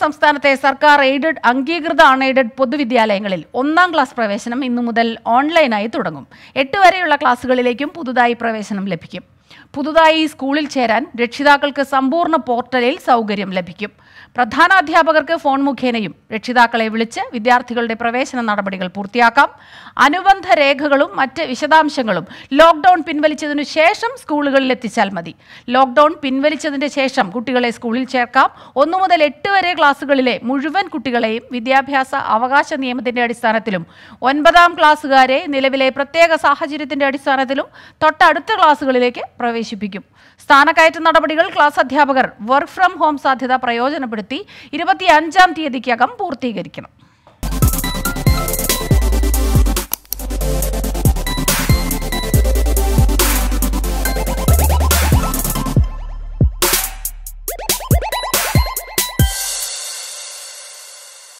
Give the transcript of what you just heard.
സംസ്ഥാനത്തെ സർക്കാർ എയ്ഡഡ് അംഗീകൃത അൺഎയ്ഡഡ് പൊതുവിദ്യാലയങ്ങളിൽ ഒന്നാം ക്ലാസ് പ്രവേശനം ഇന്നു മുതൽ ഓൺലൈനായി തുടങ്ങും എട്ട് വരെയുള്ള ക്ലാസ്സുകളിലേക്കും പുതുതായി പ്രവേശനം ലഭിക്കും പുതുതായി സ്കൂളിൽ ചേരാൻ രക്ഷിതാക്കൾക്ക് സമ്പൂർണ്ണ പോർട്ടലിൽ സൗകര്യം ലഭിക്കും പ്രധാനാധ്യാപകർക്ക് ഫോൺ മുഖേനയും രക്ഷിതാക്കളെ വിളിച്ച് വിദ്യാർത്ഥികളുടെ പ്രവേശന നടപടികൾ പൂർത്തിയാക്കാം അനുബന്ധ രേഖകളും മറ്റ് വിശദാംശങ്ങളും ലോക്ക്ഡൌൺ പിൻവലിച്ചതിനു ശേഷം സ്കൂളുകളിൽ എത്തിച്ചാൽ മതി ലോക്ക്ഡൌൺ പിൻവലിച്ചതിന് ശേഷം കുട്ടികളെ സ്കൂളിൽ ചേർക്കാം ഒന്നു മുതൽ എട്ട് വരെ ക്ലാസ്സുകളിലെ മുഴുവൻ കുട്ടികളെയും വിദ്യാഭ്യാസ അവകാശ നിയമത്തിന്റെ അടിസ്ഥാനത്തിലും ഒൻപതാം ക്ലാസ്സുകാരെ നിലവിലെ പ്രത്യേക സാഹചര്യത്തിന്റെ അടിസ്ഥാനത്തിലും തൊട്ടടുത്ത ക്ലാസ്സുകളിലേക്ക് പ്രവേശിപ്പിക്കും സ്ഥാനക്കയറ്റ നടപടികൾ ക്ലാസ് അധ്യാപകർ വർക്ക് ഫ്രം ഹോം സാധ്യത പ്രയോജനപ്പെടുത്തി ഇരുപത്തിയഞ്ചാം തീയതിക്കകം പൂർത്തീകരിക്കണം